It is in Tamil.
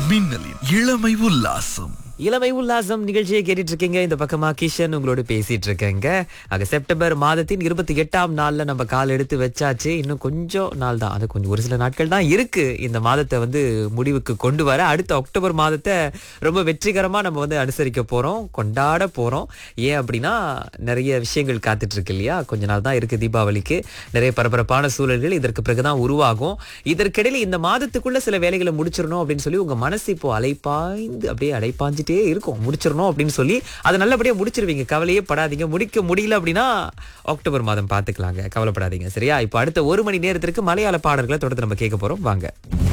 மின்னலின் இளமை உல்லாசம் இளமை உல்லாசம் நிகழ்ச்சியை கேட்டுட்டு இருக்கீங்க இந்த பக்கமா கிஷன் உங்களோட பேசிட்டு இருக்கேங்க ஆக செப்டம்பர் மாதத்தின் இருபத்தி எட்டாம் நாள்ல நம்ம கால் எடுத்து வச்சாச்சு இன்னும் கொஞ்சம் நாள் தான் அது கொஞ்சம் ஒரு சில நாட்கள் தான் இருக்கு இந்த மாதத்தை வந்து முடிவுக்கு கொண்டு வர அடுத்த அக்டோபர் மாதத்தை ரொம்ப வெற்றிகரமா நம்ம வந்து அனுசரிக்க போறோம் கொண்டாட போறோம் ஏன் அப்படின்னா நிறைய விஷயங்கள் காத்துட்டு இருக்கு இல்லையா கொஞ்ச நாள் தான் இருக்கு தீபாவளிக்கு நிறைய பரபரப்பான சூழல்கள் இதற்கு பிறகுதான் உருவாகும் இதற்கிடையில இந்த மாதத்துக்குள்ள சில வேலைகளை முடிச்சிடணும் அப்படின்னு சொல்லி உங்க மனசு இப்போ அலைப்பாய்ந்து அப்படியே அடைப்பாஞ்சிட்டே இருக்கும் முடிச்சிடணும் அப்படின்னு சொல்லி அதை நல்லபடியா முடிச்சிருவீங்க கவலையே படாதீங்க முடிக்க முடியல அப்படின்னா அக்டோபர் மாதம் பார்த்துக்கலாங்க கவலைப்படாதீங்க சரியா இப்போ அடுத்த ஒரு மணி நேரத்திற்கு மலையாள பாடல்களை தொடர்ந்து நம்ம கேட்க போறோம் வாங்க